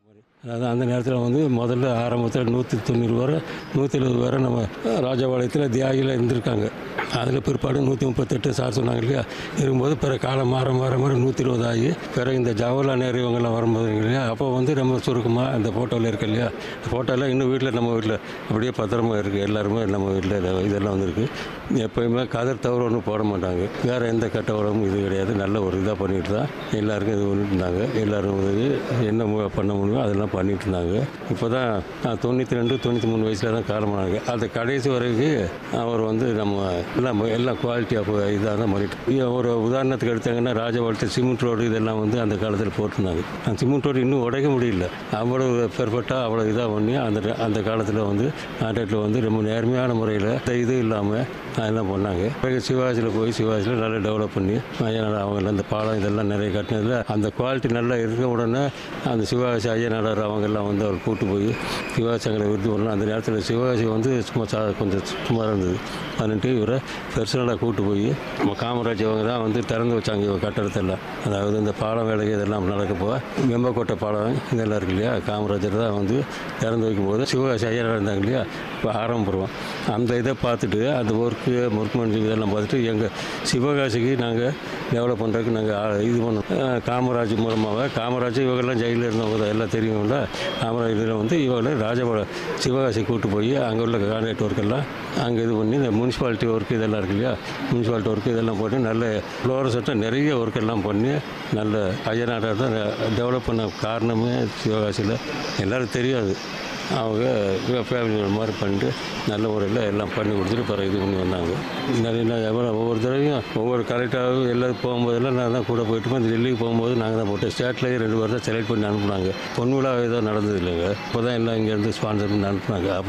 அதாவது அந்த நேரத்தில் வந்து முதல்ல ஆரம்பத்தில் நூற்றி தொண்ணூறு வரை நூற்றி எழுபது வரை நம்ம ராஜபாளையத்தில் தியாகியில் இருந்திருக்காங்க அதில் பிற்பாடு நூற்றி முப்பத்தெட்டு சார் சொன்னாங்க இல்லையா இருக்கும்போது பிற காலம் மாற மாற மாற நூற்றி இருபது ஆகி பிறகு இந்த ஜவஹர்லால் நேரு இவங்கெல்லாம் வரும்போது இல்லையா அப்போ வந்து நம்ம சுருக்கமாக அந்த ஃபோட்டோவில் இருக்கு இல்லையா ஃபோட்டோலாம் இன்னும் வீட்டில் நம்ம வீட்டில் அப்படியே பத்திரமா இருக்குது எல்லாருமே நம்ம வீட்டில் இதெல்லாம் வந்துருக்கு எப்போயுமே கதர் தவிர ஒன்றும் போட மாட்டாங்க வேறு எந்த கெட்ட உடம்பும் இது கிடையாது நல்ல ஒரு இதாக பண்ணிட்டு தான் எல்லாருக்கும் இது பண்ணிட்டு இருந்தாங்க எல்லாரும் வந்து என்ன மு- பண்ண முடியுமோ அதெல்லாம் பண்ணிட்டு இருந்தாங்க இப்போ தான் தொண்ணூற்றி ரெண்டு தொண்ணூற்றி மூணு வயசில் தான் காலமானாங்க அந்த கடைசி வரைக்கும் அவர் வந்து நம்ம எல்லாம் எல்லாம் குவாலிட்டி ஆஃப் இதாக தான் பண்ணிட்டு இ- ஒரு உதாரணத்துக்கு எடுத்தாங்கன்னா ராஜபாளையத்து சிமெண்ட் ரோடு இதெல்லாம் வந்து அந்த காலத்தில் போட்டிருந்தாங்க அந்த சிமெண்ட் ரோடு இன்னும் உடைக்க முடியல அவ்வளோ பெர்ஃபெக்டாக அவ்வளோ இதாக பண்ணி அந்த அந்த காலத்தில் வந்து நாட்டில் வந்து ரொம்ப நேர்மையான முறையில் இது இல்லாமல் அதெல்லாம் பண்ணாங்க பிறகு சிவாஜியில் போய் சிவாஜியில் நல்லா டெவலப் பண்ணி ஐயனார் அவங்க அந்த பாலம் இதெல்லாம் நிறைய கட்டினதில் அந்த குவாலிட்டி நல்லா இருக்க உடனே அந்த சிவாஜி ஐயனார் அவங்கெல்லாம் வந்து அவர் கூட்டு போய் சிவாஜி சங்கரை விருது பண்ணலாம் அந்த நேரத்தில் சிவாஜி வந்து சும்மா சா கொஞ்சம் சும்மா இருந்தது பண்ணிட்டு இவரை பெர்சனலாக கூட்டு போய் நம்ம காமராஜ் அவங்க தான் வந்து திறந்து வச்சாங்க இவங்க கட்டடத்தெல்லாம் அதாவது இந்த பாலம் வேலைகள் இதெல்லாம் நடக்கப்போ வெம்பக்கோட்டை பாலம் இதெல்லாம் இருக்கு இல்லையா காமராஜர் தான் வந்து திறந்து வைக்கும்போது சிவகாசி ஐயர் இருந்தாங்க இல்லையா இப்போ ஆரம்பிடுவோம் அந்த இதை பார்த்துட்டு அந்த ஒர்க்கு ஒர்க்மென்ஷிப் இதெல்லாம் பார்த்துட்டு எங்கள் சிவகாசிக்கு நாங்கள் டெவலப் பண்ணுறதுக்கு நாங்கள் இது பண்ணோம் அஹ் காமராஜ் மூலமாக காமராஜ் இவங்கெல்லாம் ஜெயிலில் இருந்தவங்க தான் எல்லாம் தெரியும்ல காமராஜ் இதில் வந்து இவங்களை ராஜபாள சிவகாசி கூட்டு போய் அங்கே உள்ள கான்ட்ராக்ட் ஒர்க்கெல்லாம் அங்கே இது பண்ணி இந்த முனிசிபாலிட்டி ஒர்க் இதெல்லாம் இருக்கு இல்லையா முனிசிபாலிட்டி ஒர்க் இதெல்லாம் போட்டு நல்ல ஃப்ளோரசட்டை நிறைய ஒர்க் எல்லாம் பண்ணி நல்ல ஐயநாட்டை தான் டெவலப் பண்ண காரணமே சிவகாசியில் எல்லாரும் தெரியாது அவங்க ஃபேமிலி மாதிரி பண்ணிட்டு நல்ல முறையில் எல்லாம் பண்ணி கொடுத்துட்டு பிறகு இது பண்ணி வந்தாங்க நிறைய நான் எவ்வளோ ஒவ்வொரு தடவையும் ஒவ்வொரு கரெக்டாகவும் எல்லாம் போகும்போதெல்லாம் நான் தான் கூட போயிட்டு அந்த டெல்லிக்கு போகும்போது நாங்கள் தான் போட்டோம் ஸ்டேட்லேயே ரெண்டு பேர் தான் செலக்ட் பண்ணி அனுப்புனாங்க பொன் விழா ஏதோ நடந்தது இல்லைங்க இப்போ தான் எல்லாம் இங்கேருந்து ஸ்பான்சர் பண்ணி அனுப்புனாங்க அப்போ